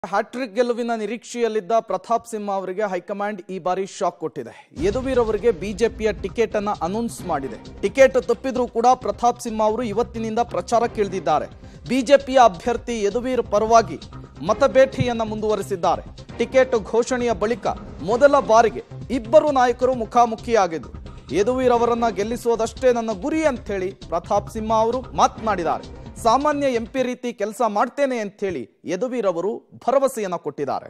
Hat trick ಗೆಲುವಿನ ನಿರೀಕ್ಷೆಯಲ್ಲಿದ್ದ ಪ್ರತಾಪ್ ಸಿಂಹ ಅವರಿಗೆ high command ಈ ಬಾರಿ ಶಾಕ್ ಕೊಟ್ಟಿದೆ ಯದುವೀರ್ ಅವರಿಗೆ ಬಿಜೆಪಿಯ ಟಿಕೆಟ್ ಅನ್ನ ಅನೌನ್ಸ್ ಮಾಡಿದೆ ಟಿಕೆಟ್ ತಪ್ಪಿದ್ರೂ ಕೂಡ ಪ್ರತಾಪ್ ಸಿಂಹ ಅವರು ಇವತ್ತಿನಿಂದ ಪ್ರಚಾರಕ್ಕಿಳಿದಿದ್ದಾರೆ ಬಿಜೆಪಿಯ ಅಭ್ಯರ್ಥಿ ಯದುವೀರ್ ಪರವಾಗಿ ಮತಬೇಟೆಯನ್ನ ಮುಂದುವರೆಸಿದ್ದಾರೆ ಟಿಕೆಟ್ ಘೋಷಣೆಯ ಬಳಿಕ ಮೊದಲ ಬಾರಿಗೆ ಇಬ್ಬರು ನಾಯಕರು ಮುಖಾಮುಖಿಯಾಗಿದ್ರು ಯದುವೀರ್ ಅವರನ್ನ ಗೆಲ್ಲಿಸುವುದಷ್ಟೇ ನನ್ನ ಗುರಿ ಅಂತೇಳಿ ಪ್ರತಾಪ್ ಸಿಂಹ ಅವರು ಮಾತನಾಡಿದ್ದಾರೆ ಸಾಮಾನ್ಯ ಎಂಪಿ ರೀತಿ ಕೆಲಸ ಮಾಡ್ತೇನೆ ಅಂತೇಳಿ ಯದುವೀರ್ ಅವರು ಭರವಸೆಯನ್ನ ಕೊಟ್ಟಿದ್ದಾರೆ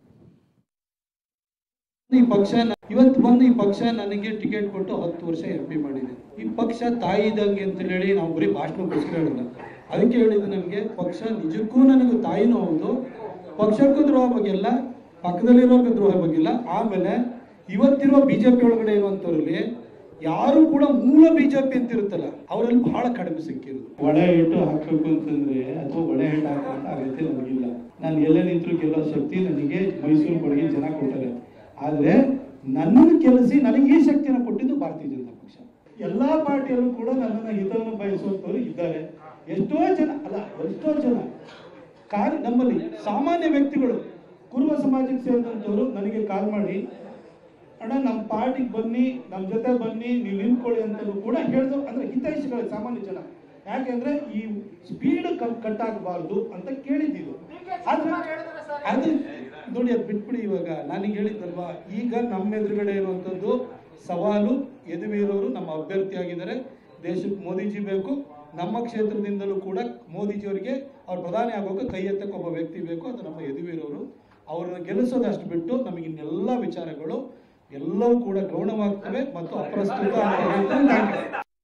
ಈ ಪಕ್ಷ ನ- ಇವತ್ತು ಬಂದು ಈ ಪಕ್ಷ ನನಗೆ ಟಿಕೆಟ್ ಕೊಟ್ಟು ಹತ್ತು ವರ್ಷ ಎಂ ಪಿ ಮಾಡಿದೆ ಈ ಪಕ್ಷ ತಾಯಿ ಇದ್ದಂಗೆ ಅಂತ ಹೇಳಿ ನಾವು ಬರೀ ಭಾಷಣಕ್ಕೋಸ್ಕರ ಹೇಳಿಲ್ಲ ಅದಕ್ಕೆ ಹೇಳಿದ್ದು ನನಗೆ ಪಕ್ಷ ನಿಜಕ್ಕೂ ನನಗೆ ತಾಯಿನೂ ಹೌದು ಪಕ್ಷಕ್ಕೂ ದ್ರೋಹ ಬಗ್ಗೆಲ್ಲ ಪಕ್ಕದಲ್ಲಿರೋರ್ಗೆ ದ್ರೋಹ ಬಗ್ಗಿಲ್ಲ ಆಮೇಲೆ ಇವತ್ತಿರುವ ಬಿಜೆಪಿ ಒಳಗಡೆ ಇರುವಂತವ್ರಲ್ಲಿ ಯಾರು ಕೂಡ ಮೂಲ ಬಿಜೆಪಿ ಅಂತ ಇರುತ್ತಲ್ಲ ಅವರಲ್ಲಿ ಬಹಳ ಕಡಿಮೆ ಸಿಕ್ಕಿರೋದು ಒಳೆ ಹಿಟ್ಟು ಹಾಕಬೇಕು ಅಂತಂದ್ರೆ ಅಥವಾ ಒಳೆ ಹಿಟ್ಟು ಹಾಕುವಂತ ಅಗತ್ಯ ನನಗಿಲ್ಲ ನಾನು ಎಲ್ಲೇ ನಿಂತರೂ ಗೆಲ್ಲೋ ಶಕ್ತಿ ನನಗೆ ಮೈಸೂರು ಕೊಡುಗೆ ಜನ ಕೊಡ್ತಾರೆ ಆದ್ರೆ ನನ್ನನ್ನು ಕೆಲಸಿ ನನಗೆ ಈ ಶಕ್ತಿಯನ್ನು ಕೊಟ್ಟಿದ್ದು ಭಾರತೀಯ ಜನತಾ ಪಕ್ಷ ಎಲ್ಲಾ ಪಾರ್ಟಿಯಲ್ಲೂ ಕೂಡ ನನ್ನನ್ನು ಹಿತವನ್ನು ಬಯಸುವಂತವರು ಇದ್ದಾರೆ ಎಷ್ಟೋ ಜನ ಅಲ್ಲ ಎಷ್ಟೋ ಜನ ಕಾರ್ಯ ನಮ್ಮಲ್ಲಿ ಸಾಮಾನ್ಯ ವ್ಯಕ್ತಿಗಳು ಕುರುಬ ಸಮಾಜಕ್ಕೆ ಸೇರಿದಂಥವ್ರು ನನಗೆ ಕಾಲ್ ಮಾಡಿ ಅಣ್ಣ ನಮ್ಮ ಪಾರ್ಟಿಗೆ ಬನ್ನಿ ನಮ್ಮ ಜೊತೆ ಬನ್ನಿ ನೀವು ನಿಂತ್ಕೊಳ್ಳಿ ಅಂತಲೂ ಕೂಡ ಹೇಳಿದ್ರು ಅಂದ್ರೆ ಹಿತೈಷಿಗಳು ಸಾಮಾನ್ಯ ಜನ ಯಾಕೆಂದ್ರೆ ಈ ಸ್ಪೀಡ್ ಕಟ್ ಆಗಬಾರ್ದು ಅಂತ ಕೇಳಿದ್ದಿದ್ದು ಆದ್ರೆ ಅದು ನೋಡಿ ಅದು ಬಿಟ್ಬಿಡಿ ಇವಾಗ ನಾನೀಗ ಹೇಳಿದ್ದಲ್ವಾ ಈಗ ನಮ್ಮ ಎದುರುಗಡೆ ಇರುವಂಥದ್ದು ಸವಾಲು ಯದುವೀರವರು ನಮ್ಮ ಅಭ್ಯರ್ಥಿ ಆಗಿದ್ದಾರೆ ದೇಶಕ್ಕೆ ಮೋದಿಜಿ ಬೇಕು ನಮ್ಮ ಕ್ಷೇತ್ರದಿಂದಲೂ ಕೂಡ ಮೋದಿಜಿಯವರಿಗೆ ಅವ್ರು ಪ್ರಧಾನಿ ಆಗೋಕೆ ಕೈ ಎತ್ತಕ್ಕೆ ಒಬ್ಬ ವ್ಯಕ್ತಿ ಬೇಕು ಅದು ನಮ್ಮ ಯದುವೀರವರು ಅವ್ರನ್ನ ಗೆಲ್ಲಿಸೋದಷ್ಟು ಬಿಟ್ಟು ನಮಗೆ ಇನ್ನೆಲ್ಲ ವಿಚಾರಗಳು ಎಲ್ಲವೂ ಕೂಡ ಗೌಣವಾಗ್ತವೆ ಮತ್ತು ಅಪ್ರಸ್ತುತ ಅಂತ ಹೇಳ್ತಾರೆ ನಾನು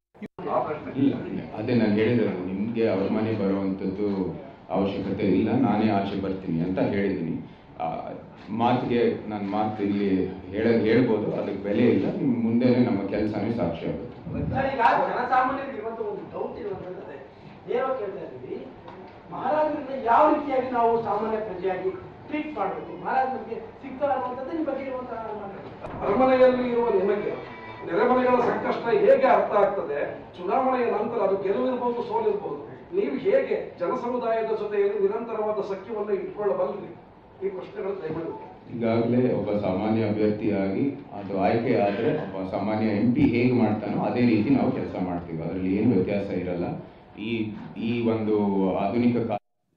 ಇಲ್ಲ ಇಲ್ಲ. ಅದೇ ನಾನು ಹೇಳಿರೋದು ನಿಮಗೆ ಅವ್ರ ಮನೆ ಬರುವಂಥದ್ದು ಅವಶ್ಯಕತೆ ಇಲ್ಲ ನಾನೇ ಆಚೆ ಬರ್ತೀನಿ ಅಂತ ಹೇಳಿದ್ದೀನಿ ಆ, ಮಾತಿಗೆ ನನ್ನ ಮಾತು ಇಲ್ಲಿ ಹೇಳ ಹೇಳ್ಬೋದು ಅದಕ್ಕೆ ಬೆಲೆ ಇಲ್ಲ ನಿಮ್ಮ ಮುಂದೆನೇ ನಮ್ಮ ಕೆಲಸನೇ ಸಾಕ್ಷಿ ಆಗುತ್ತೆ ಸರ್, ಈಗ ಜನಸಾಮಾನ್ಯರಿಗೆ ಇವತ್ತು ಒಂದು ಡೌಟ್ ಇರುವಂತಂದ್ರೆ ನೇರ ಕೇಳ್ತಾ ಇದ್ದೀವಿ ಮಹಾರಾಜರಿಂದ ಯಾವ ರೀತಿಯಾಗಿ ನಾವು ಸಾಮಾನ್ಯ ಪ್ರಜೆಯಾಗಿ ಟ್ರೀಟ್ ಮಾಡಬೇಕು ಮಹಾರಾಜ ನಮಗೆ ಸಿಗ್ತಾರೆ ಅನ್ನುವಂಥದ್ದು ನಿಮ್ಮ ಬಗ್ಗೆ ಇರುವಂತಹ ಅನುಮಾನ. ಅರಮನೆಯಲ್ಲಿ ಇರುವ ನಿಮಗೆ ನೆರೆಮನೆಗಳ ಸಂಕಷ್ಟ ಹೇಗೆ ಅರ್ಥ ಆಗ್ತದೆ ಚುನಾವಣೆಯ ನಂತರ ಅದು ಗೆಲುವಿರ್ಬೋದು ಸೋಲಿರ್ಬೋದು ನೀವು ಹೇಗೆ ಜನಸಮುದಾಯದ ಜೊತೆಯಲ್ಲಿ ನಿರಂತರವಾದ ಸಖ್ಯವನ್ನು ಇಟ್ಕೊಳ್ಳಬಲ್ರಿ ಈ ಪ್ರಶ್ನೆಗಳು ದಯಮಾಡಿ ಉತ್ತರ. ಈಗಾಗಲೇ ಒಬ್ಬ ಸಾಮಾನ್ಯ ಅಭ್ಯರ್ಥಿಯಾಗಿ ಅದು ಆಯ್ಕೆ ಆದರೆ ಒಬ್ಬ ಸಾಮಾನ್ಯ ಎಂ ಪಿ ಹೇಗೆ ಮಾಡ್ತಾನೋ ಅದೇ ರೀತಿ ನಾವು ಕೆಲಸ ಮಾಡ್ತೀವಿ ಅದರಲ್ಲಿ ಏನು ವ್ಯತ್ಯಾಸ ಇರಲ್ಲ ಈ ಈ ಒಂದು ಆಧುನಿಕ ಕಾಲ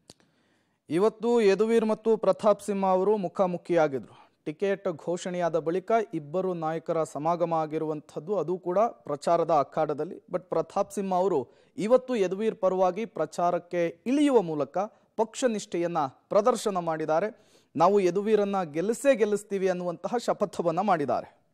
ಇವತ್ತು ಯದುವೀರ್ ಮತ್ತು ಪ್ರತಾಪ್ ಸಿಂಹ ಅವರು ಮುಖಾಮುಖಿಯಾಗಿದ್ರು ಟಿಕೆಟ್ ಘೋಷಣೆಯಾದ ಬಳಿಕ ಇಬ್ಬರು ನಾಯಕರ ಸಮಾಗಮ ಆಗಿರುವಂಥದ್ದು ಅದು ಕೂಡ ಪ್ರಚಾರದ ಅಖಾಡದಲ್ಲಿ ಬಟ್ ಪ್ರತಾಪ್ ಸಿಂಹ ಅವರು ಇವತ್ತು ಯದುವೀರ್ ಪರವಾಗಿ ಪ್ರಚಾರಕ್ಕೆ ಇಳಿಯುವ ಮೂಲಕ ಪಕ್ಷ ನಿಷ್ಠೆಯನ್ನ ಪ್ರದರ್ಶನ ಮಾಡಿದ್ದಾರೆ ನಾವು ಯದುವೀರನ್ನ ಗೆಲ್ಲಿಸೇ ಗೆಲ್ಲಿಸ್ತೀವಿ ಅನ್ನುವಂತಹ ಶಪಥವನ್ನ ಮಾಡಿದ್ದಾರೆ